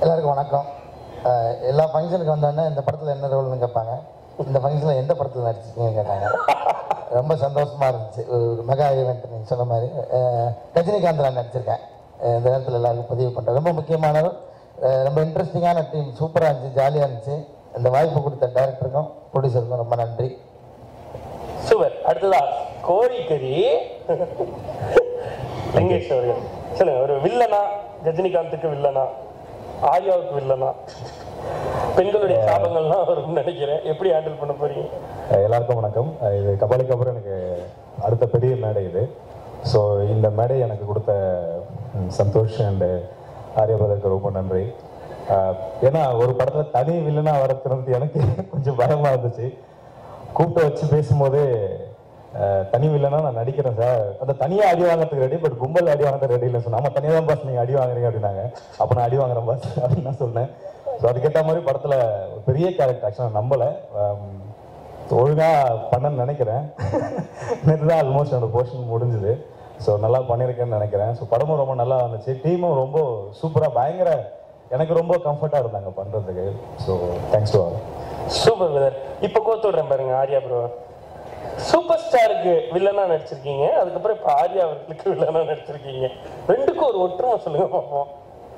எல்லாருக்கும் வணக்கம் அஹ் எல்லா ஃபங்க்ஷனுக்கு வந்தோடனே இந்த படத்தில் என்ன ரோல்னு கேட்பாங்க இந்த ஃபங்க்ஷனில் எந்த படத்தில் நடிச்சிருக்கீங்கன்னு கேட்டாங்க ரொம்ப சந்தோஷமா இருந்துச்சு ஒரு மெகா ஈவெண்ட் நீங்கள் சொன்ன மாதிரி அஹ் ரஜினிகாந்த் நான் நடிச்சிருக்கேன் அஹ் இந்த நேரத்தில் எல்லாருக்கும் பதிவு பண்ணுறேன் ரொம்ப முக்கியமானவர் அஹ் ரொம்ப இன்ட்ரெஸ்டிங்கான டீம் சூப்பராக இருந்துச்சு ஜாலியாக இருந்துச்சு இந்த வாய்ப்பு கொடுத்த டேரக்டருக்கும் ப்ரொடியூசருக்கும் ரொம்ப நன்றி சுவர் அடுத்ததா கோழிக்கறி லிங்கேஷ் அவர்கள் சொல்லுங்க ஒரு வில்லனா ரஜினிகாந்துக்கு வில்லனா ஆர்யாவுக்கு வில்லனா பெண்களுடைய சாபங்கள்லாம் வரும்னு நினைக்கிறேன் எப்படி ஹேண்டில் பண்ண போறீங்க அஹ் எல்லாருக்கும் வணக்கம் அஹ் இது கபாலிக்கு அப்புறம் எனக்கு அடுத்த பெரிய மேடை இது ஸோ இந்த மேடை எனக்கு கொடுத்த ம், சந்தோஷ் அண்டு ஆரியபதற்கு ரொம்ப நன்றி அஹ் ஏன்னா ஒரு படத்தில் தனி வில்லனா வரத்துறது எனக்கு கொஞ்சம் பயமாக இருந்துச்சு கூப்பிட்டு வச்சு பேசும்போதே அஹ், தனி வில்லனா நான் நடிக்கிறேன் சார் அந்த தனியாக அடி வாங்குறதுக்கு ரெடி பட் கும்பல் அடி வாங்குறது ரெடி இல்லை சொன்னா ஆமா தனியாக தான் பாஸ் நீங்கள் அடி வாங்குறீங்க அப்படின்னாங்க அப்போ நான் அடி வாங்குறேன் பாஸ் அப்படின்னு நான் சொன்னேன் ஸோ அதுக்கேற்ற மாதிரி படத்தில் பெரிய கேரக்டர் ஆக்சுவலாக நம்பலை ஒழுங்கா பண்ணன்னு நினைக்கிறேன் நேற்று தான் ஆல்மோஸ்ட் அந்த போர்ஷன் முடிஞ்சுது ஸோ நல்லா பண்ணியிருக்கேன்னு நினைக்கிறேன் ஸோ படமும் ரொம்ப நல்லா வந்துச்சு டீமும் ரொம்ப சூப்பராக பயங்கர எனக்கு ரொம்ப கம்ஃபர்ட்டாக இருந்தாங்க பண்ணுறதுக்கு so thanks to all super brother இப்போ கோத்து விடுறேன் பாருங்க ஆர்யா ப்ரோ சூப்பர் ஸ்டாருக்கு வில்லனா நடிச்சிருக்கீங்க அதுக்கப்புறம் இப்போ ஆர்யா அவர்களுக்கு வில்லனா நடிச்சிருக்கீங்க ரெண்டுக்கும் ஒரு ஒற்றுமை சொல்லுங்க பார்ப்போம்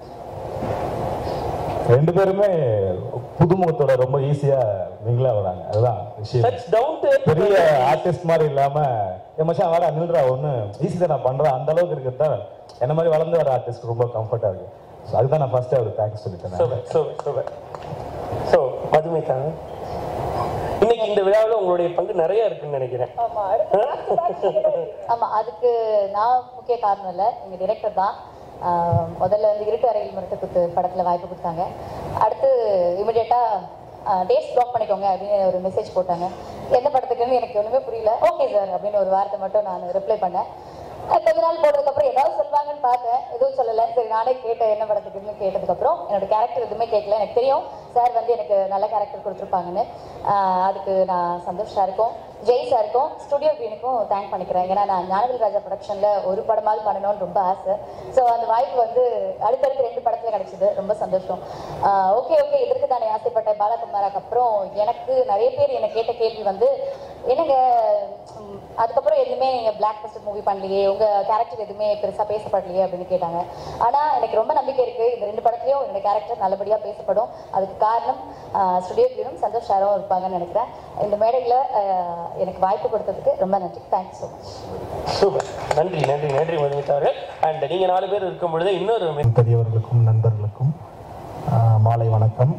ரெண்டு பேருமே புதுமுகத்தோட ரொம்ப ஈஸியாக மிங்கிளாக வராங்க அதுதான் விஷயம் சச் டவுன் டு பெரிய ஆர்டிஸ்ட் மாதிரி இல்லாம என் மச்சான் வாடா நில்றா ஒன்று ஈஸி தான் நான் பண்றேன் அந்த அளவுக்கு இருக்கிறது தான் என்ன மாதிரி வளர்ந்து வர ஆர்டிஸ்ட் ரொம்ப கம்ஃபர்ட்டா இருக்கு ஸோ அதுதான் நான் ஃபர்ஸ்ட் அவருக்கு தேங்க்ஸ் சொல்லிட்டேன் நான். Super super super so Madhumitha இன்னைக்கு இந்த விழாவில் உங்களுடைய பங்கு நிறைய இருக்குன்னு நினைக்கிறேன் ஆமா அடுத்து back to back சொல்லிட்டே இருக்கு. ஆமா அதுக்கு நான் முக்கிய காரணம் இல்லை எங்க டிரெக்டர் தான் ஆஹ் முதல்ல வந்து இருட்டு அறையில் மறுத்து குத்து படத்துல வாய்ப்பு கொடுத்தாங்க அடுத்து இமிடியேட்டா டேட்ஸ் பிளாக் பண்ணிக்கோங்க அப்படின்னு ஒரு மெசேஜ் போட்டாங்க எந்த படத்துக்குன்னு எனக்கு ஒண்ணுமே புரியல ஓகே சார் அப்படின்னு ஒரு வார்த்தை மட்டும் நான் ரிப்ளை பண்ணேன் அஹ் கொஞ்ச நாள் போனதுக்கப்புறம் ஏதாவது சொல்லுவாங்கன்னு பார்த்தேன் எதுவும் சொல்லலை சரி நானே கேட்டேன் என்ன படத்துக்குன்னு கேட்டதுக்கப்புறம் என்னோட கேரக்டர் எதுவுமே கேட்கல எனக்கு தெரியும் சார் வந்து எனக்கு நல்ல கேரக்டர் கொடுத்துருப்பாங்கன்னு ஆஹ் அதுக்கு நான் சந்தோஷா இருக்கும் ஜெய் சாருக்கும் ஸ்டுடியோ பீனுக்கும் தேங்க் பண்ணிக்கிறேன் ஏன்னா நான் ஞானவேல் ராஜா ப்ரொடக்ஷனில் ஒரு படமாவது பண்ணணும்னு ரொம்ப ஆசை ஸோ அந்த வாய்ப்பு வந்து அடுத்தடுத்து ரெண்டு படத்தில் கிடைச்சிது ரொம்ப சந்தோஷம் ஓகே ஓகே இதற்கு தானே ஆசைப்பட்ட பாலகுமாராக்கு அப்புறம் எனக்கு நிறைய பேர் என்னை கேட்ட கேள்வி வந்து என்னங்க ம், அதுக்கப்புறம் எதுவுமே நீங்கள் பிளாக் பஸ்டர் மூவி பண்ணலையே உங்கள் கேரக்டர் எதுவுமே பெருசாக பேசப்படலையே அப்படின்னு கேட்டாங்க ஆனால் எனக்கு ரொம்ப நம்பிக்கை இருக்குது இந்த ரெண்டு படத்துலையும் என்னோட கேரக்டர் நல்லபடியாக பேசப்படும் அதுக்கு காரணம் ஸ்டுடியோ டீனும் சந்தோஷ் சாரும் இருப்பாங்கன்னு நினைக்கிறேன் இந்த மேடையில் எனக்கு வாய்ப்பு கொடுத்ததுக்கு ரொம்ப நன்றி தேங்க்ஸ் ஸோ மச் சூப்பர் நன்றி நன்றி நன்றி மதுமிதா அவர்கள் அண்ட் நீங்க நாலு பேர் இருக்கும் பொழுது இன்னொரு மிக- பெரியவர்களுக்கும் நண்பர்களுக்கும் ஆஹ், மாலை வணக்கம்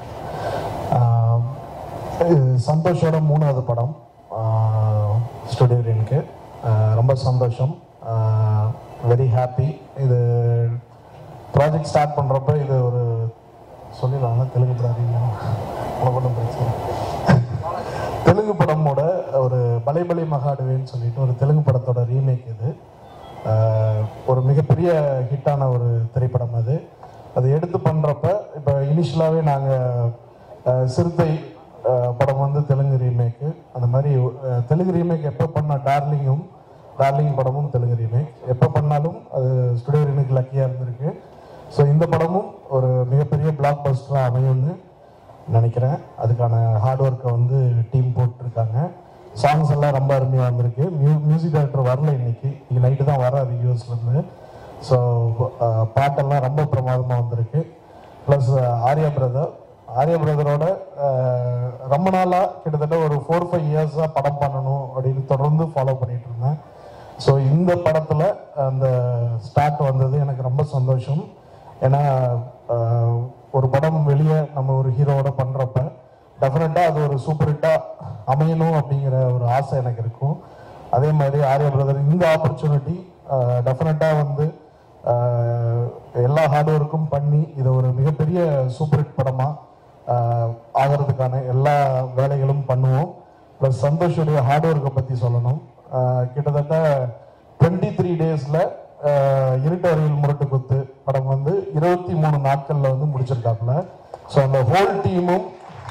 ஆஹ், இது சந்தோஷோட மூணாவது படம் ஸ்டுடியோரியனுக்கு ரொம்ப சந்தோஷம் வெரி ஹாப்பி இது ப்ராஜெக்ட் ஸ்டார்ட் பண்ணுறப்ப இது ஒரு சொல்லிடலாங்க தெலுங்கு படம் உனக்கு ஒன்றும் பிரச்சனை இல்லை. தெலுங்கு படமோட ஒரு பலைபலி மகாடுவேன்னு சொல்லிட்டு ஒரு தெலுங்கு படத்தோட ரீமேக் இது ஆஹ் ஒரு மிகப்பெரிய ஹிட்டான ஒரு திரைப்படம் அது அது எடுத்து பண்ணுறப்ப இப்போ இனிஷியலாகவே நாங்கள் சிறுத்தை ஆஹ் படம் வந்து தெலுங்கு ரீமேக்கு அந்த மாதிரி ஆஹ் தெலுங்கு ரீமேக் எப்போ பண்ண டார்லிங்கும் டார்லிங் படமும் தெலுங்கு ரீமேக் எப்போ பண்ணாலும் அது ஸ்டுடியோ ரீமேக் லக்கியாக இருந்திருக்கு ஸோ இந்த படமும் ஒரு மிகப்பெரிய பிளாக் பஸ்டராக அமையும்னு நினைக்கிறேன் அதுக்கான ஹார்ட் ஒர்க்கை வந்து டீம் போட்டிருக்காங்க சாங்ஸ் எல்லாம் ரொம்ப அருமையாக வந்திருக்கு மியூ மியூசிக் டைரக்டர் வரல இன்னைக்கு இன்னைக்கு நைட்டு தான் வராது யூஎஸ்லேருந்து ஸோ பாட்டெல்லாம் ரொம்ப பிரமாதமாக வந்திருக்கு ப்ளஸ் ஆர்யா பிரதர் ஆர்யா பிரதரோட ரொம்ப நாளாக கிட்டத்தட்ட ஒரு ஃபோர் ஃபைவ் இயர்ஸாக படம் பண்ணணும் அப்படின்னு தொடர்ந்து ஃபாலோ பண்ணிட்டு இருந்தேன் ஸோ இந்த படத்தில் அந்த ஸ்டார்ட் வந்தது எனக்கு ரொம்ப சந்தோஷம் ஏன்னா ஆஹ், ஒரு படம் வெளியே நம்ம ஒரு ஹீரோவோட பண்ணுறப்ப டெஃபினட்டாக அது ஒரு சூப்பர் ஹிட்டாக அமையணும் அப்படிங்கிற ஒரு ஆசை எனக்கு இருக்கும் அதே மாதிரி ஆர்யா பிரதர் இந்த ஆப்பர்ச்சுனிட்டி டெஃபினட்டாக வந்து ஆஹ், எல்லா ஹார்ட் ஒர்க்கும் பண்ணி இதை ஒரு மிகப்பெரிய சூப்பர் ஹிட் படமாக ஆகிறதுக்கான எல்லா வேலைகளும் பண்ணுவோம் ப்ளஸ் சந்தோஷுடைய ஹார்ட் ஒர்க்கை பற்றி சொல்லணும் ஆஹ், கிட்டத்தட்ட டுவெண்ட்டி த்ரீ டேஸில் இருட்டு அறிவில் முரட்டு குத்து படம் வந்து இருபத்தி மூணு நாட்களில் வந்து முடிச்சிருக்காப்புல ஸோ அந்த ஹோல் டீமும்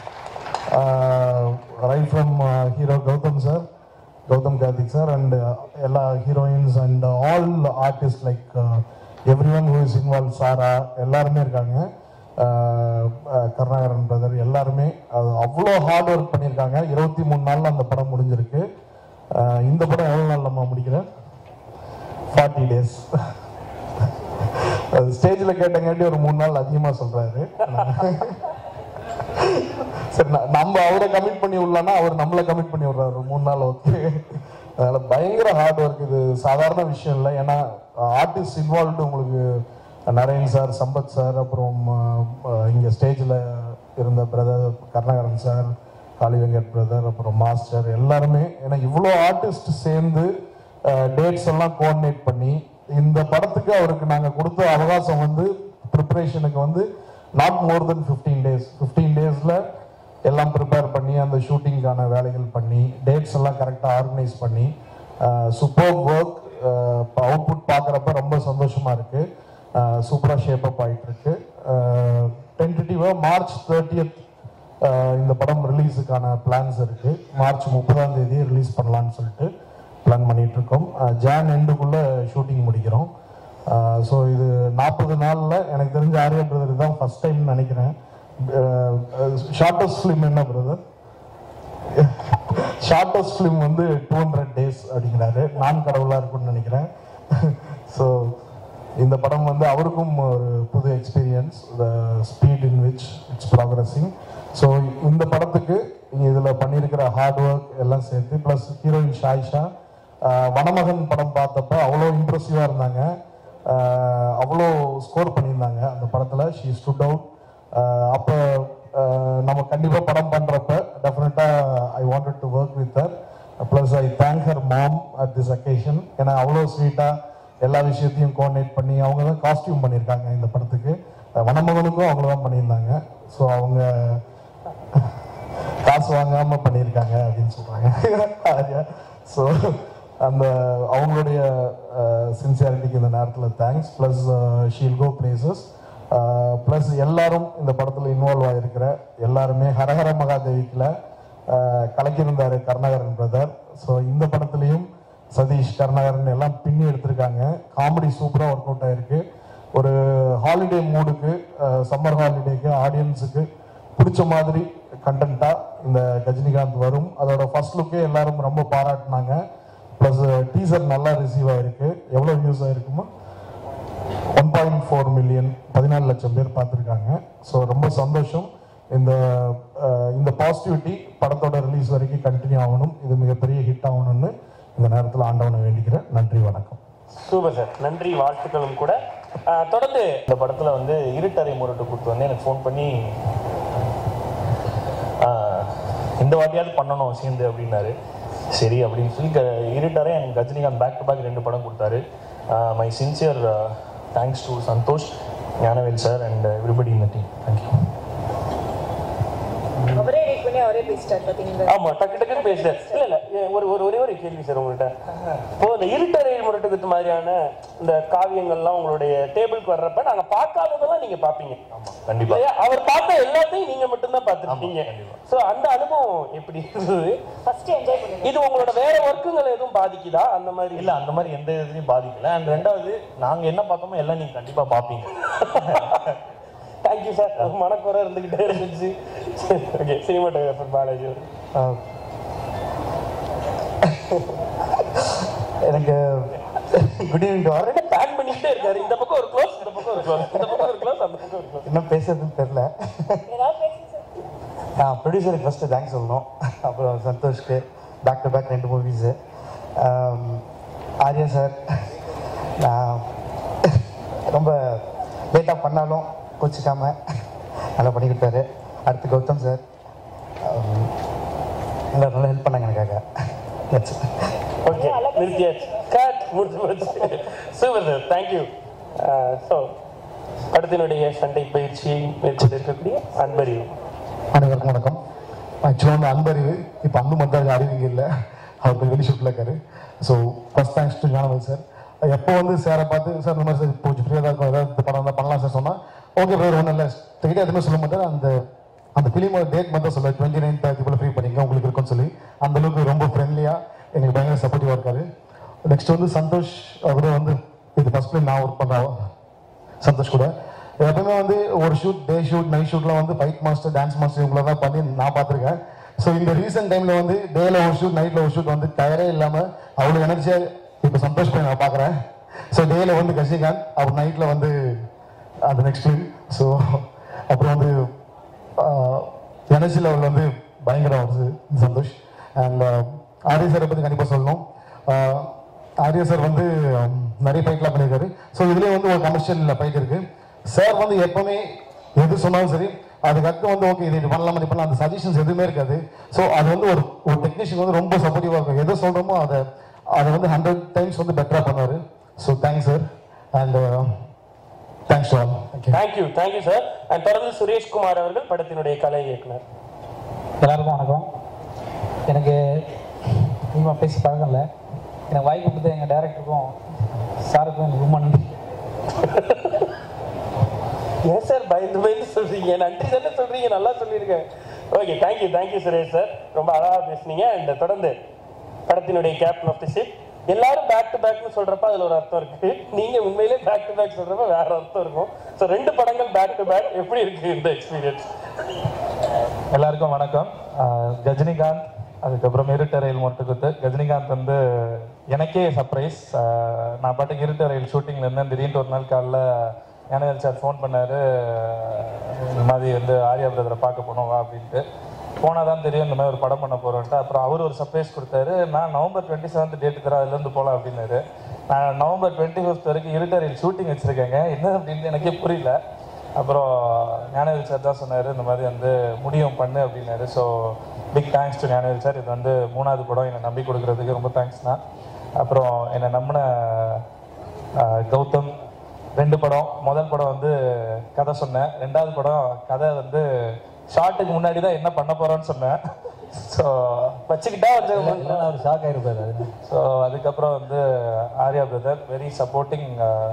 right from hero Gautham sir Gautham Karthik sir and எல்லா heroines and all artist like everyone who is involve சாரா எல்லாருமே இருக்காங்க ஆஹ் ஆஹ் கருணாகரன் பிரதர் எல்லாருமே அது அவ்வளோ ஹார்ட் ஒர்க் பண்ணியிருக்காங்க இருபத்தி மூணு நாளில் அந்த படம் முடிஞ்சிருக்கு ஆஹ் இந்த படம் எவ்வளோ நாள் நம்ம முடிக்கிறேன் ஃபார்ட்டி டேஸ் அது ஸ்டேஜில் கேட்டங்காட்டி ஒரு மூணு நாள் அதிகமாக சொல்கிறாரு சரி ந- நம்ம அவரை கமிட் பண்ணி விடலாம்னா அவர் நம்மளை கமிட் பண்ணி விடுறாரு ஒரு மூணு நாள் ஓகே அதனால பயங்கர ஹார்ட் ஒர்க் இது சாதாரண விஷயம் இல்லை ஏன்னா ஆர்டிஸ்ட் இன்வால்வ்டு உங்களுக்கு நரேன் சார் சம்பத் சார் அப்புறம் அஹ், இங்க ஸ்டேஜில் இருந்த brother Karunakaran sir Kaali Venkat brother அப்புறம் மாஸ்டர் எல்லாருமே ஏன்னா இவ்வளோ ஆர்டிஸ்ட் சேர்ந்து டேட்ஸ் எல்லாம் கோஆர்டினேட் பண்ணி இந்த படத்துக்கு அவருக்கு நாங்கள் கொடுத்த அவகாசம் வந்து ப்ரிப்பரேஷனுக்கு வந்து not more then fifteen days fifteen டேஸில் எல்லாம் ப்ரிப்பேர் பண்ணி அந்த ஷூட்டிங்க்கான வேலைகள் பண்ணி டேட்ஸ் எல்லாம் கரெக்டாக ஆர்கனைஸ் பண்ணி சூப்பர் ஒர்க் அவுட்புட் பார்க்குறப்ப ரொம்ப சந்தோஷமாக இருக்குது சூப்பராக ஷேப் அப் ஆகிட்டு இருக்கு டென்டேட்டிவாக மார்ச் தேர்ட்டியத் இந்த படம் ரிலீஸுக்கான பிளான்ஸ் இருக்கு மார்ச் முப்பதாம் தேதி ரிலீஸ் பண்ணலாம்னு சொல்லிட்டு பிளான் பண்ணிட்டு இருக்கோம் ஜான் எண்டுக்குள்ளே ஷூட்டிங் முடிக்கிறோம் ஸோ இது நாற்பது நாளில் எனக்கு தெரிஞ்ச ஆர்யா பிரதர் தான் ஃபர்ஸ்ட் டைம் நினைக்கிறேன் ஷார்ட்டஸ்ட் ஃபிலிம் என்ன பிரதர் ஷார்ட்டஸ்ட் ஃபிலிம் வந்து டூ ஹண்ட்ரட் டேஸ் அப்படிங்கிறாரு நான் கடவுளாக இருக்கும்னு நினைக்கிறேன் ஸோ இந்த படம் வந்து அவருக்கும் ஒரு புது experience the speed in which it's progressing so இந்த படத்துக்கு இதில் பண்ணியிருக்கிற ஹார்ட் ஒர்க் எல்லாம் சேர்த்து ப்ளஸ் ஹீரோயின் ஷாயிஷா ஆஹ் வனமகன் படம் பார்த்தப்ப அவ்வளோ இம்ப்ரெசிவாக இருந்தாங்க ஆஹ் அவ்வளோ ஸ்கோர் பண்ணியிருந்தாங்க அந்த படத்தில் ஷீ ஸ்டுட் அவுட் அப்போ நம்ம கண்டிப்பாக படம் பண்ணுறப்ப டெஃபினட்டாக I wanted to work with her plus I thank her mom at this occasion ஏன்னா அவ்வளோ ஸ்வீட்டாக எல்லா விஷயத்தையும் கோஆர்டினேட் பண்ணி அவங்க தான் காஸ்டியூம் பண்ணியிருக்காங்க இந்த படத்துக்கு அஹ் வனமகனுக்கும் அவங்க தான் பண்ணியிருந்தாங்க ஸோ அவங்க காசு வாங்காம பண்ணியிருக்காங்க அப்படின்னு சொல்றாங்க ஸோ அந்த அவங்களுடைய சின்சியாரிட்டிக்கு இந்த நேரத்தில் thanks plus she'll go places plus எல்லாரும் இந்த படத்தில் இன்வால்வ் ஆகிருக்கிற எல்லாருமே ஹரஹர மகாதேவிக்கில் கலக்கியிருந்தாரு கருணாகரன் பிரதர் ஸோ இந்த படத்துலையும் சதீஷ் கருணாகரன் எல்லாம் பின்னி எடுத்திருக்காங்க காமெடி சூப்பராக ஒர்க் அவுட் ஆயிருக்கு ஒரு ஹாலிடே மூடுக்கு சம்மர் ஹாலிடேக்கு ஆடியன்ஸுக்கு பிடிச்ச மாதிரி கண்டென்ட்டா இந்த கஜினிகாந்த் வரும் அதோட ஃபர்ஸ்ட் லுக்கே எல்லாரும் ரொம்ப பாராட்டினாங்க ப்ளஸ் டீசர் நல்லா ரிசீவ் ஆயிருக்கு எவ்வளோ வியூஸ் ஆயிருக்குமா ஒன் பாயிண்ட் ஃபோர் மில்லியன் பதினாலு லட்சம் பேர் பார்த்துருக்காங்க ஸோ ரொம்ப சந்தோஷம் இந்த அஹ், இந்த பாசிட்டிவிட்டி படத்தோட ரிலீஸ் வரைக்கும் கண்டினியூ ஆகணும் இது மிகப்பெரிய ஹிட் ஆகணும்னு இந்த நேரத்தில் ஆண்டவனை வேண்டிக்கிறேன் நன்றி வணக்கம் சூப்பர் சார் நன்றி வாழ்த்துக்களும் கூட ஆஹ் தொடர்ந்து இந்த படத்தில் வந்து இருட்டறை முரட்டு கொடுத்து வந்து எனக்கு ஃபோன் பண்ணி ஆஹ், இந்த வாட்டியாவது பண்ணணும் சேர்ந்து அப்படின்னாரு சரி அப்படின்னு சொல்லி க- இருட்டறை and Rajinikanth back to back ரெண்டு படம் கொடுத்தாரு my sincere thanks to Santhosh Gnanavel sir and everybody in the team thank you அவரே எடிட் பண்ணி அவரே பேசிட்டார் பாத்தீங்களா ஆமா டக்கு டக்குன்னு பேசுறேன் இல்ல இல்ல ஏ, ஒரு ஒரு ஒரே ஒரு கேள்வி சார் உங்கள்கிட்ட இப்போ இந்த இருட்டறை முரட்டுக்கு மாதிரியான இந்த காவியங்கள்லாம் உங்களுடைய டேபிளுக்கு வர்றப்ப நாங்க பார்க்காததெல்லாம் நீங்க பாப்பீங்க கண்டிப்பா இல்லையா? அவர் பார்த்த எல்லாத்தையும் நீங்க மட்டும்தான் பார்த்துருக்கீங்க சோ அந்த அனுபவம் எப்படி இருந்தது ஃபர்ஸ்ட் என்ஜாய் பண்ணுங்க இது உங்களோட வேற ஒர்க்குங்களை எதுவும் பாதிக்குதா அந்த மாதிரி இல்ல அந்த மாதிரி எந்த இதுலையும் பாதிக்கல அண்ட் ரெண்டாவது நாங்க என்ன பார்த்தோமோ எல்லாம் நீங்க கண்டிப்பா பார்ப்பீங்க தேங்க்யூ சார் மனக்குறை இருந்துகிட்டே இருந்துச்சு ஓகே சினிமாட்டோகிராஃபர் பாலாஜி அவர்கள். ஆஹ் எனக்கு குட் ஈவினிங் டு அவர்கிட்ட பேக் பண்ணிக்கிட்டே இருக்காரு இந்த பக்கம் ஒரு க்ளோஸ் இந்த பக்கம் ஒரு க்ளோஸ் இந்த பக்கம் ஒரு க்ளோஸ் அந்த பக்கம் ஒரு க்ளோஸ் என்ன பேசுறதுன்னு தெரில ஏதாவது பேசுங்க சார் நான் ப்ரொடியூசருக்கு ஃபஸ்ட்டு தேங்க்ஸ் சொல்லணும் அப்புறம் சந்தோஷ்க்கு பேக் டு பேக் ரெண்டு மூவிஸு ஆர்யா சார் நான் ரொம்ப லேட்டாக பண்ணாலும் கோச்சிக்காம நல்லா பண்ணி கொடுத்தாரு அடுத்து கௌதம் சார் எல்லாரும் நல்லா ஹெல்ப் பண்ணாங்க எனக்காக That's it. ஓகே நிறுத்தியாச்சு கட் முடிச்சு போச்சு சூப்பர் சார் தேங்க்யூ ஸோ படத்தினுடைய சண்டை பயிற்சியை மேற்கொண்டு இருக்கக்கூடிய அன்பறிவு அனைவருக்கும் வணக்கம் ஆக்சுவலாக வந்து அன்பறிவு இப்போ அன்பு மந்தாஜ் அறிவிங்க இல்லை அவர் கொஞ்சம் வெளி ஷூட்டில் இருக்காரு so first thanks to Gnanavel sir எப்போ வந்து சாரை பார்த்து சார் இந்த மாதிரி சார் இப்போ கொஞ்சம் ஃப்ரீயாக தான் இருக்கும் ஏதாவது இந்த படம் தான் பண்ணலாம் சார் சொன்னால் ஓகே பிரதர் ஒன்றும் இல்லை டிக்கெட் எதுவுமே சொல்ல மாட்டார் அந்த அந்த ஃபிலிமோட டேட் மட்டும் சொல்ல டுவெண்ட்டி நைன் தேர்ட்டி போல ஃப்ரீ பண்ணிங்க உங்களுக்கு இருக்குன்னு சொல்லி அந்த அளவுக்கு ரொம்ப ஃப்ரெண்ட்லியாக எனக்கு பயங்கர சப்போர்ட்டிவாக இருக்காரு நெக்ஸ்ட் வந்து சந்தோஷ் அவரும் வந்து இது ஃபர்ஸ்ட் ஃபிலிம் நான் ஒர்க் பண்ணுறேன் சந்தோஷ் கூட எப்பவுமே வந்து ஒரு ஷூட் டே ஷூட் நைட் ஷூட்லாம் வந்து ஃபைட் மாஸ்டர் டான்ஸ் மாஸ்டர் இவங்கள தான் பண்ணி நான் பார்த்துருக்கேன் ஸோ இந்த ரீசெண்ட் டைமில் வந்து டேல ஒரு ஷூட் நைட்டில் ஒரு ஷூட் வந்து டயரே இல்லாமல் அவ்வளோ எனர்ஜியாக இப்போ சந்தோஷ் போய் நான் பார்க்குறேன் ஸோ டேல வந்து கஜிகாந்த் அப்புறம் நைட்டில் வந்து அந்த நெக்ஸ்ட் ஃபிலிம் ஸோ அப்புறம் வந்து எனர்ஜி லெவல் வந்து பயங்கரம் வருது சந்தோஷ் அண்ட் ஆர்யா சாரை பற்றி கண்டிப்பாக சொல்லணும் ஆஹ் ஆர்யா சார் வந்து ஹம், நிறைய ஃபைட்லாம் பண்ணியிருக்காரு ஸோ இதுலேயே வந்து ஒரு கமர்ஷியல் ஃபைட் இருக்கு சார் வந்து எப்பவுமே எது சொன்னாலும் சரி அதுக்கடுத்து வந்து ஓகே இது இது பண்ணலாம் இது பண்ணலாம் அந்த சஜஷன்ஸ் எதுவுமே இருக்காது ஸோ அது வந்து ஒரு ஒரு டெக்னீஷியன் வந்து ரொம்ப சப்போர்ட்டிவாக இருக்கும் எது சொல்கிறோமோ அதை அதை வந்து ஹண்ட்ரட் டைம்ஸ் வந்து பெட்டராக பண்ணுவார் so thanks sir and thanks to all thank you thank you thank you sir and தொடர்ந்து சுரேஷ்குமார் அவர்கள் படத்தினுடைய கலை இயக்குனர் எல்லாருக்கும் வணக்கம் எனக்கு இனிமே பேசி பழக்கம் இல்லை எனக்கு வாய்ப்பு கொடுத்த எங்கள் டைரக்டருக்கும் சாருக்கும் எனக்கு ரொம்ப நன்றி ஏன் சார் பயந்து பயந்து சொல்றீங்க நன்றி தானே சொல்றீங்க நல்லா சொல்லியிருக்கேன் okay thank you thank you Suresh sir ரொம்ப அழகா பேசுனீங்க அண்ட் தொடர்ந்து படத்தினுடைய கேப்டன் ஆஃப் தி ஷிப் எல்லாரும் பேக் டு பேக்னு சொல்றப்ப அதுல ஒரு அர்த்தம் இருக்கு நீங்க உண்மையிலே பேக் டு பேக் சொல்றப்ப வேற அர்த்தம் இருக்கும் ஸோ ரெண்டு படங்கள் பேக் டு பேக் எப்படி இருக்கு இந்த எக்ஸ்பீரியன்ஸ் எல்லாருக்கும் வணக்கம் ஆஹ் கஜினிகாந்த் அதுக்கப்புறம் இருட்டறையில் மொட்டுக்குத்து கஜினிகாந்த் வந்து எனக்கே சர்ப்ரைஸ் நான் பாட்டுக்கு இருட்டறையில் ஷூட்டிங்கில் இருந்தேன் திடீர்னு ஒரு நாள் காலைல ஞானவேல் சார் ஃபோன் பண்ணார் இந்த மாதிரி வந்து ஆர்யா பிரதரை பார்க்க போனோம் வா அப்படின்ட்டு போனால் தான் தெரியும் இந்த மாதிரி ஒரு படம் பண்ண போகிறோன்ட்டு அப்புறம் அவர் ஒரு சர்ப்ரைஸ் கொடுத்தாரு நான் நவம்பர் டுவெண்ட்டி செவன்த் டேட்டு தரேன் அதுலேருந்து போகலாம் அப்படின்னாரு நான் நவம்பர் டுவெண்ட்டி ஃபிஃப்த் வரைக்கும் இருட்டறையில் ஷூட்டிங் வச்சுருக்கேங்க என்ன அப்படின்னு எனக்கே புரியல அப்புறம் ஞானவேல் சார் தான் சொன்னார் இந்த மாதிரி வந்து முடியும் பண்ணு அப்படின்னாரு so big thanks to Gnanavel sir இது வந்து மூணாவது படம் என்னை நம்பி கொடுக்குறதுக்கு ரொம்ப தேங்க்ஸ்ண்ணா அப்புறம் என்னை நம்பின ஆஹ், கௌதம் ரெண்டு படம் முதல் படம் வந்து கதை சொன்னேன் ரெண்டாவது படம் கதை வந்து ஷார்ட்டுக்கு முன்னாடி தான் என்ன பண்ண போகிறோன்னு சொன்னேன் ஸோ வச்சுக்கிட்டா கொஞ்சம் அவர் ஷாக் ஆகிருப்பாரு அது ஸோ அதுக்கப்புறம் வந்து Arya brother very supporting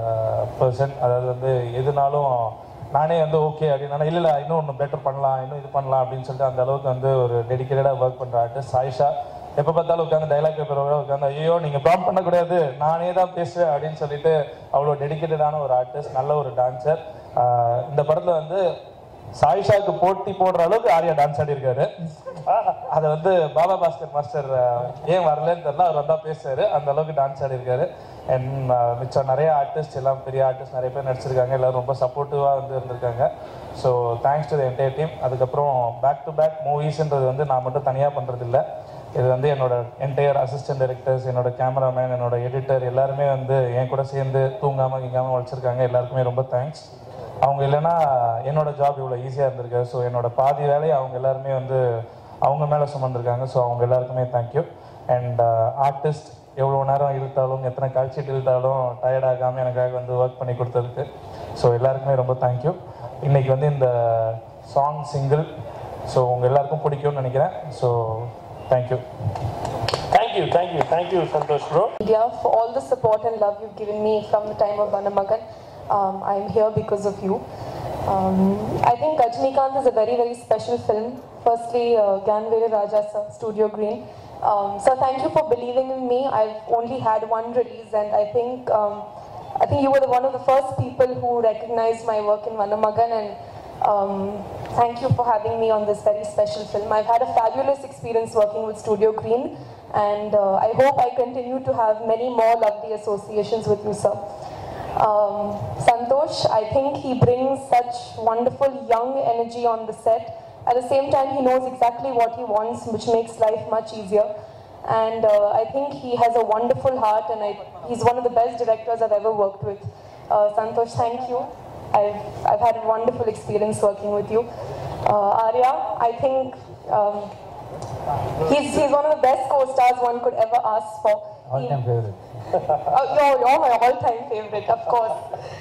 person அதாவது வந்து எதுனாலும் நானே வந்து ஓகே அப்படின்னா இல்லை இல்லை இன்னும் ஒன்று பெட்டர் பண்ணலாம் இன்னும் இது பண்ணலாம் அப்படின்னு சொல்லிட்டு அந்த அளவுக்கு வந்து ஒரு டெடிக்கேட்டடாக ஒர்க் பண்ணுற ஆர்டிஸ்ட் சாயிஷா எப்போ பார்த்தாலும் உட்காந்து டைலாக் பேப்பரோட உட்காந்து ஐயோ நீங்கள் ப்ராம் பண்ணக்கூடாது நானே தான் பேசுவேன் அப்படின்னு சொல்லிட்டு அவ்வளோ டெடிக்கேட்டடான ஒரு ஆர்டிஸ்ட் நல்ல ஒரு டான்சர் இந்த படத்தில் வந்து சாயிஷாவுக்கு போட்டி போடுற அளவுக்கு ஆர்யா டான்ஸ் ஆடி இருக்காரு அதை வந்து பாபா பாஸ்கர் மாஸ்டர் அஹ், ஏன் வரலன்னு தெரியல அவர் வந்தா பேசுறாரு அந்த அளவுக்கு டான்ஸ் ஆடி இருக்காரு அண்ட் மிச்சம் நிறைய ஆர்டிஸ்ட் எல்லாம் பெரிய ஆர்டிஸ்ட் நிறைய பேர் நடிச்சிருக்காங்க எல்லாரும் ரொம்ப சப்போர்ட்டிவாக வந்து இருந்திருக்காங்க so thanks to the entire team அதுக்கப்புறம் பேக் டு பேக் மூவிஸ்ன்றது வந்து நான் மட்டும் தனியாக பண்ணுறது இல்ல இது வந்து என்னோட என்டையர் அசிஸ்டன்ட் டைரக்டர்ஸ் என்னோட கேமராமேன் என்னோட எடிட்டர் எல்லாருமே வந்து என் கூட சேர்ந்து தூங்காமல் கிங்காமல் வச்சிருக்காங்க எல்லாருக்குமே ரொம்ப தேங்க்ஸ் அவங்க இல்லைன்னா என்னோட ஜாப் இவ்வளோ ஈஸியாக இருந்திருக்கு ஸோ என்னோட பாதி வேலையை அவங்க எல்லாருமே வந்து அவங்க மேலே சுமந்திருக்காங்க ஸோ அவங்க எல்லாருக்குமே தேங்க்யூ அண்ட் ஆர்டிஸ்ட் எவ்வளோ நேரம் இழுத்தாலும் எத்தனை கால்ஷீட் இழுத்தாலும் டயர்ட் ஆகாமல் எனக்காக வந்து ஒர்க் பண்ணி கொடுத்ததுக்கு ஸோ எல்லாருக்குமே ரொம்ப தேங்க்யூ இன்னைக்கு வந்து இந்த சாங் சிங்கிள் ஸோ உங்கள் எல்லாருக்கும் பிடிக்கும்னு நினைக்கிறேன் so thank you thank you thank you thank you Santhosh bro India for all the support and love you've given me from the time of Vanamagan. Um, I'm here because of you. Um, I think Rajnikant is a very, very special film. Firstly, uh, Ganvere Raja sir, Studio Green. Um, so thank you for believing in me. I've only had one release and I think um, I think you were the, one of the first people who recognized my work in Vanamagan and um, thank you for having me on this very special film. I've had a fabulous experience working with Studio Green and uh, I hope I continue to have many more lovely associations with you, sir. Um, Santosh, I think he brings such wonderful young energy on the set. At the same time, he knows exactly what he wants, which makes life much easier. And uh, I think he has a wonderful heart, and I, he's one of the best directors I've ever worked with. Uh, Santosh, thank you. I've, I've had a wonderful experience working with you. Uh, Arya, I think um, he's, he's one of the best co-stars one could ever ask for. All He- time favourite Oh, you're, you're my all-time favorite, of course.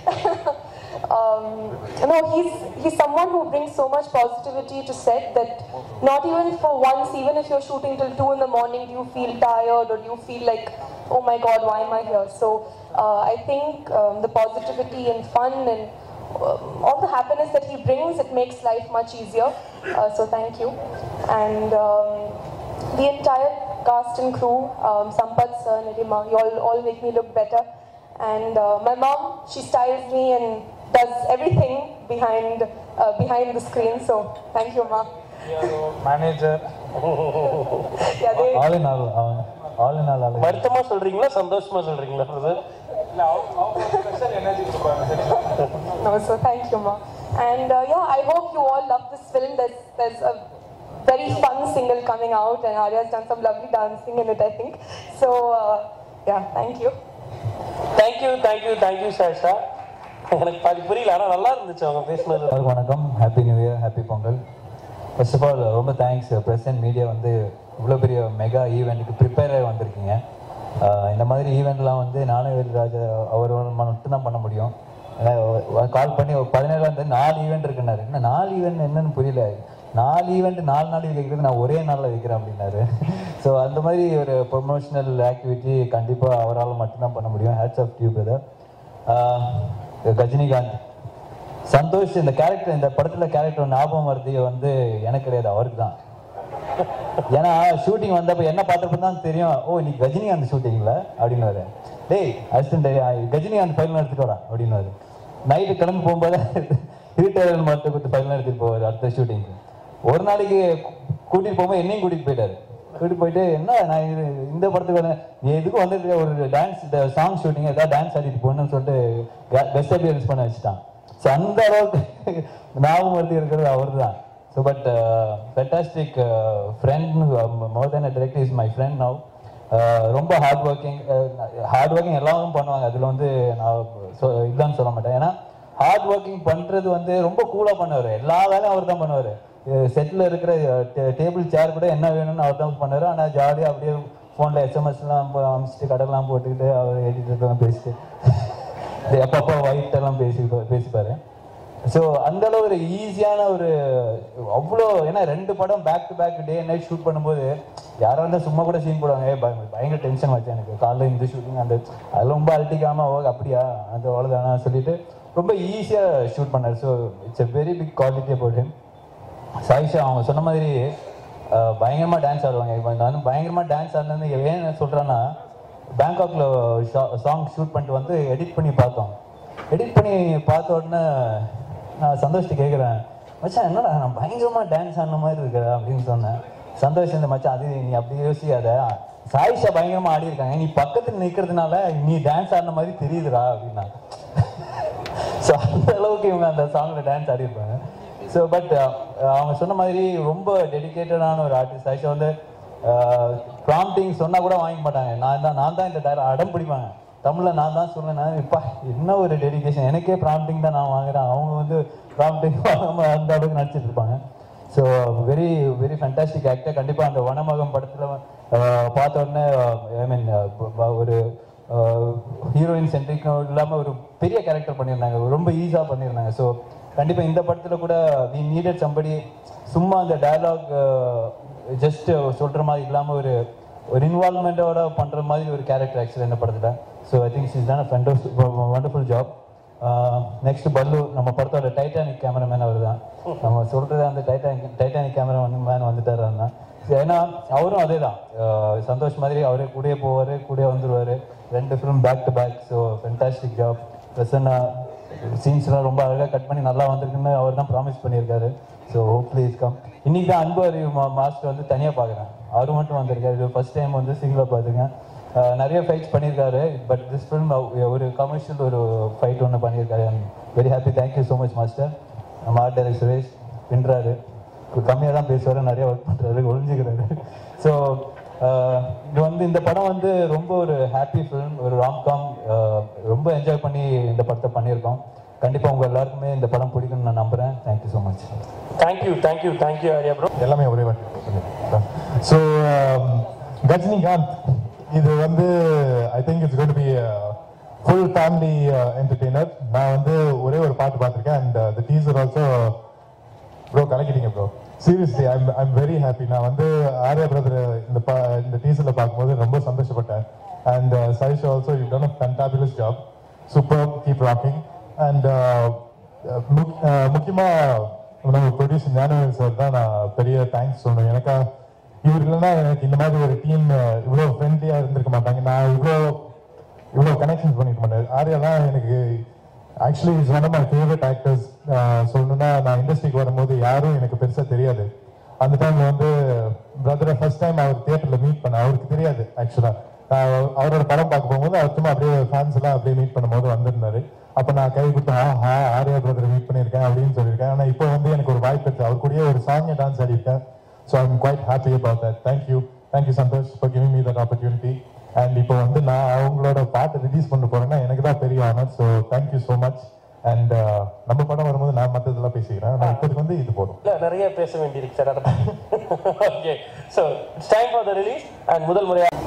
um, no, he's he's someone who brings so much positivity to set that not even for once, even if you're shooting till two in the morning, do you feel tired or do you feel like, oh my God, why am I here? So uh, I think um, the positivity and fun and um, all the happiness that he brings, it makes life much easier. Uh, so thank you. And um, the entire cast and crew, um, Sampath sir, Nidima, you all, all make me look better. And uh, my mom, she styles me and does everything behind uh, behind the screen. So thank you, Ma. Manager Yeah, they, all in all all in all all வருத்தமா சொல்றீங்களா சந்தோஷமா சொல்றீங்களா brother no, so thank you, Ma. And uh, yeah, I hope you all love this film. There's there's a very fun single coming out, and Arya's done some lovely dancing in it, I think. So uh, yeah, thank you. Thank you thank you thank you Sayyeshaa எனக்கு பாதி புரியல ஆனா நல்லா இருந்துச்சு அவங்க பேசினது எல்லாருக்கும் வணக்கம் happy new year happy Pongal first of all ரொம்ப தேங்க்ஸ் பிரசன்ட் மீடியா வந்து இவ்வளோ பெரிய மெகா ஈவெண்ட்டுக்கு ப்ரிப்பேர் ஆகி வந்திருக்கீங்க ஆஹ் இந்த மாதிரி ஈவெண்ட்லாம் வந்து நானவேல் அவர் மட்டும்தான் பண்ண முடியும் கால் பண்ணி ஒரு பதினேழாம் தேதி நாலு ஈவெண்ட் இருக்குன்னாரு என்ன நாலு ஈவெண்ட் என்னன்னு புரியல நாலு ஈவெண்ட் நாலு நாள் வைக்கிறது நான் ஒரே நாளில் வைக்கிறேன் அப்படின்னாரு ஸோ அந்த மாதிரி ஒரு ப்ரொமோஷனல் ஆக்டிவிட்டி கண்டிப்பாக அவரால் மட்டும்தான் பண்ண முடியும் hats off to Rajinikanth Santhosh இந்த கேரக்டர் இந்த படத்துல கேரக்டர் ஞாபகம் வருது வந்து எனக்கு கிடையாது அவருக்கு தான் ஏன்னா ஷூட்டிங் வந்தப்ப என்ன பார்த்தப்ப தான் தெரியும் ஓ நீ கஜினிகாந்த் ஷூட்டிங்ல அப்படின்னு டேய் அசிஸ்டன்ட் கஜினிகாந்த் ஃபைனல் எடுத்துட்டு வரா அப்படின்னு நைட்டு கிளம்பி போகும்போது இருட்டர் மட்டும் கொடுத்து ஃபைனல் எடுத்துட்டு போவார் அடுத்த ஷூட்டிங்க்கு ஒரு நாளைக்கு கூட்டிட்டு போகும்போது என்னையும் கூட்டிட்டு போயிட்டாரு கூட்டிட்டு போயிட்டு என்ன நான் இது இந்த படத்துக்கு வந்து நீ எதுக்கும் வந்து ஒரு டான்ஸ் சாங் ஷூட்டிங் ஏதாவது டான்ஸ் ஆடிட்டு போகணும்னு சொல்லிட்டு கெஸ்ட் அப்பியரன்ஸ் பண்ண வச்சுட்டான் ஸோ அந்த அளவுக்கு ஞாபகம் இருக்கிறது அவர் தான் so but fantastic friend more then direct is my friend now ரொம்ப ஹார்ட் ஒர்க்கிங் ஹார்ட் ஒர்க்கிங் எல்லாரும் பண்ணுவாங்க அதில் வந்து நான் சொ- இல்லைன்னு சொல்ல மாட்டேன் ஏன்னா ஹார்ட் ஒர்க்கிங் பண்ணுறது வந்து ரொம்ப கூலாக பண்ணுவார் எல்லா வேலையும் அவர் தான் பண்ணுவார் செட்டில் இருக்கிற டேபிள் சேர் கூட என்ன வேணும்னு அவர் தான் பண்ணுவார் ஆனால் ஜாலியாக அப்படியே ஃபோனில் எஸ்எம்எஸ்லாம் அமிச்சிட்டு கடலாம் போட்டுக்கிட்டு அவர் எடிட்டர்லாம் பேசிட்டு எப்பப்போ ஒயிட் எல்லாம் பேசி பேசிப்பாரு ஸோ அந்த அளவு ஒரு ஈஸியான ஒரு அவ்வளோ ஏன்னா ரெண்டு படம் back to back day night shoot பண்ணும்போது யாரா இருந்தால் சும்மா கூட சீன் போடுவாங்க ஏய், பய- பயங்கர டென்ஷன் வச்சு எனக்கு காலைல இந்த ஷூட்டிங் அந்த அது ரொம்ப அழட்டிக்காம ஓ அப்படியா அது அவ்வளோதானா சொல்லிட்டு ரொம்ப ஈஸியாக ஷூட் பண்ணார் so it's a very big quality about him Sayyeshaa அவங்க சொன்ன மாதிரி அஹ், பயங்கரமா டான்ஸ் ஆடுவாங்க இப்போ நான் பயங்கரமா டான்ஸ் ஆடினது ஏன் சொல்றேன்னா பேங்காக்ல சாங் ஷூட் பண்ணிட்டு வந்து எடிட் பண்ணி பார்த்தோம் எடிட் பண்ணி பார்த்த உடனே நான் சந்தோஷத்தை கேட்குறேன் மச்சான் என்னடா நான் பயங்கரமா டான்ஸ் ஆடின மாதிரி இருக்கிற அப்படின்னு சொன்னேன் சந்தோஷ் இந்த மச்சான் அது நீ அப்படி யோசிக்காத சாயிஷா பயங்கரமா ஆடி இருக்காங்க நீ பக்கத்துல நிக்கிறதுனால நீ டான்ஸ் ஆடின மாதிரி தெரியுதுடா அப்படின்னா ஸோ அந்த அளவுக்கு இவங்க அந்த சாங்ல டான்ஸ் ஆடிருப்பாங்க ஸோ பட் அவங்க சொன்ன மாதிரி ரொம்ப டெடிகேட்டடான ஒரு ஆர்டிஸ்ட் ஆக்சுவலாக வந்து ப்ராம்ப்டிங் சொன்னா கூட வாங்கிக்க மாட்டாங்க நான் தான் நான் தான் இந்த டயர் அடம் பிடிப்பாங்க தமிழ்ல நான் தான் சொல்லுவேன் இப்பா என்ன ஒரு டெடிகேஷன் எனக்கே ப்ராம்ப்டிங் தான் நான் வாங்குறேன் அவங்க வந்து ப்ராம்ப்டிங் வாங்காம அந்த அளவுக்கு நடிச்சிட்டு இருப்பாங்க so very very fantastic actor கண்டிப்பாக அந்த வனமகம் படத்தில் பார்த்த உடனே ஐ மீன் ஒரு ஹீரோயின் சென்ட்ரிக்கும் இல்லாமல் ஒரு பெரிய கேரக்டர் பண்ணியிருந்தாங்க ரொம்ப ஈஸியாக பண்ணியிருந்தாங்க ஸோ கண்டிப்பாக இந்த படத்தில் கூட வி நீடட் சம்படி சும்மா அந்த டயலாக் ஜஸ்ட் சொல்கிற மாதிரி இல்லாமல் ஒரு ஒரு இன்வால்மெண்ட்டோட பண்ணுற மாதிரி ஒரு கேரக்டர் ஆக்சுவலி இந்த படத்தில் ஸோ ஐ திங்க் இஸ் தான் ஃபெண்டோஸ் வண்டர்ஃபுல் ஜாப் நெக்ஸ்ட் பல்லு நம்ம படத்தோட டைட்டானிக் கேமராமேன் அவர் தான் நம்ம சொல்றது அந்த டைட்டானிக் டைட்டானிக் கேமரா வந்து மேன் வந்துட்டாரு அண்ணா ஏன்னா அவரும் அதே தான் சந்தோஷ் மாதிரி அவரே கூடயே போவார் கூடயே வந்துருவாரு ரெண்டு film back to back so fantastic job Prasanna சீன்ஸ்லாம் ரொம்ப அழகாக கட் பண்ணி நல்லா வந்திருக்குன்னு அவர் தான் ப்ராமிஸ் பண்ணியிருக்காரு ஸோ ஹோப்ஃபுல்லி இஸ் கம் இன்னைக்கு தான் அன்பு அறிவு மா மாஸ்டர் வந்து தனியாக பார்க்குறேன் அவர் மட்டும் வந்திருக்காரு இது ஃபர்ஸ்ட் டைம் வந்து சிங்கிளாக பார்த்துங்க அஹ் நிறைய ஃபைட்ஸ் பண்ணியிருக்காரு பட் திஸ் ஃபிலிம் ஒரு கமர்ஷியல் ஒரு ஃபைட் ஒன்று பண்ணியிருக்காரு very happy thank you so much master நம்ம ஆர்ட் டைரக்டர் சுரேஷ் பின்றாரு கம்மியாக தான் பேசுவார் நிறைய ஒர்க் பண்ணுறாரு ஒழிஞ்சுக்கிறாரு ஸோ இது வந்து இந்த படம் வந்து ரொம்ப ஒரு ஹாப்பி ஃபிலிம் ஒரு ராம்காம் ரொம்ப என்ஜாய் பண்ணி இந்த படத்தை பண்ணியிருக்கோம் கண்டிப்பாக உங்கள் எல்லாருக்குமே இந்த படம் பிடிக்கும்னு நான் நம்புகிறேன் thank you so much thank you thank you thank you Arya bro எல்லாமே ஒரே வாட்டி ஸோ கஜினிகாந்த் இது வந்து I think it's got be full family entertainer நான் வந்து ஒரே ஒரு பாட்டு பார்த்துருக்கேன் and the teaser also bro கலக்கிட்டீங்க bro seriously I'm I'm very happy நான் வந்து ஆர்யா பிரதர் இந்த பா இந்த டீசரில் பார்க்கும்போது ரொம்ப சந்தோஷப்பட்டேன் and Saish also you done a fantabulous job super keep rocking and முக்கியமாக நம்ம ப்ரொடியூசர் ஞானவேல் சார் தான் நான் பெரிய தேங்க்ஸ் சொல்லணும் எனக்கா இவர் இல்லைன்னா எனக்கு இந்த மாதிரி ஒரு டீம் இவ்வளோ ஃப்ரெண்ட்லியாக இருந்திருக்க மாட்டாங்க நான் இவ்வளோ இவ்வளோ கனெக்ஷன்ஸ் பண்ணிக்க மாட்டேன் ஆர்யாலாம் எனக்கு actually is one of my favourite actors சொல்லணும்னா நான் இண்டஸ்ட்ரிக்கு வரும்போது யாரும் எனக்கு பெருசா தெரியாது அந்த டைம்ல வந்து பிரதரை ஃபர்ஸ்ட் டைம் அவர் தியேட்டர்ல மீட் பண்ண அவருக்கு தெரியாது ஆக்சுவலா அவரோட படம் பார்க்க போகும்போது அவர் சும்மா அப்படியே ஃபேன்ஸ் எல்லாம் அப்படியே மீட் பண்ணும்போது வந்திருந்தாரு அப்ப நான் கை கொடுத்து ஆஹா ஆர்யா பிரதர் மீட் பண்ணியிருக்கேன் அப்படின்னு சொல்லியிருக்கேன் ஆனா இப்போ வந்து எனக்கு ஒரு வாய்ப்பு இருக்கு அவர் கூடயே ஒரு சாங் டான்ஸ் ஆடிருக்கேன் so I'm quite happy about that thank you thank you Santhosh for giving me that opportunity and இப்போ வந்து நான் அவங்களோட பாட்டு ரிலீஸ் பண்ண போறேன்னா எனக்கு தான் பெரிய honour so thank you so much and நம்ம படம் வரும்போது நான் மற்றதெல்லாம் பேசிக்கிறேன் நான் இப்போதைக்கு வந்து இது போதும் இல்ல நிறைய பேச வேண்டியிருக்கு sir okay so it's time for the release and முதல் முறையாக